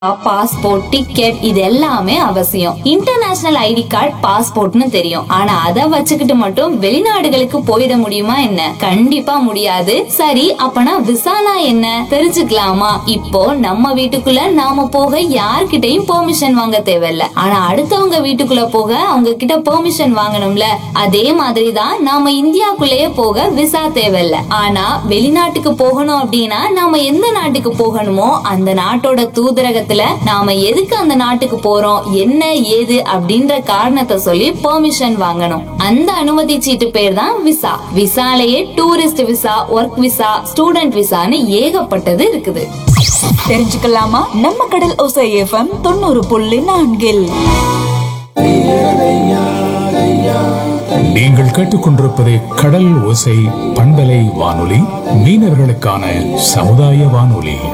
passport ticket இது எல்லாமே அவசியம் இன்டர்நேஷனல் ஐடி கார்டு பாஸ்போர்ட்னு தெரியும் ஆனா அதை வச்சுக்கிட்டு மட்டும் வெளிநாடுகளுக்கு போயிட முடியுமா என்ன கண்டிப்பா முடியாது சரி அப்பனா விசானா என்ன தெரிஞ்சுக்கலாமா இப்போ நம்ம வீட்டுக்குள்ள நாம போக யார்கிட்டயும் பெர்மிஷன் வாங்க தேவையில்ல ஆனா அடுத்தவங்க வீட்டுக்குள்ள போக அவங்க கிட்ட பெர்மிஷன் வாங்கணும்ல அதே மாதிரி தான் நாம இந்தியாக்குள்ளேயே போக விசா தேவையில்ல ஆனா வெளிநாட்டுக்கு போகணும் அப்படின்னா நாம எந்த நாட்டுக்கு போகணுமோ அந்த நாட்டோட தூதரகத்துல நாம எதுக்கு அந்த நாட்டுக்கு போறோம் என்ன ஏது அப்படின்ற காரணத்தை சொல்லி பெர்மிஷன் வாங்கணும் அந்த அனுமதி சீட்டு பேர் தான் விசா விசாலேயே tourist visa work visa student விசான்னு ஏகப்பட்டது இருக்குது தெரிஞ்சுக்கலாமா நம்ம கடல் ஓசை எஃப்எம் தொண்ணூறு புள்ளி நான்கில் நீங்கள் கேட்டுக்கொண்டிருப்பது கடல் ஓசை பண்பலை வானொலி மீனவர்களுக்கான சமுதாய வானொலி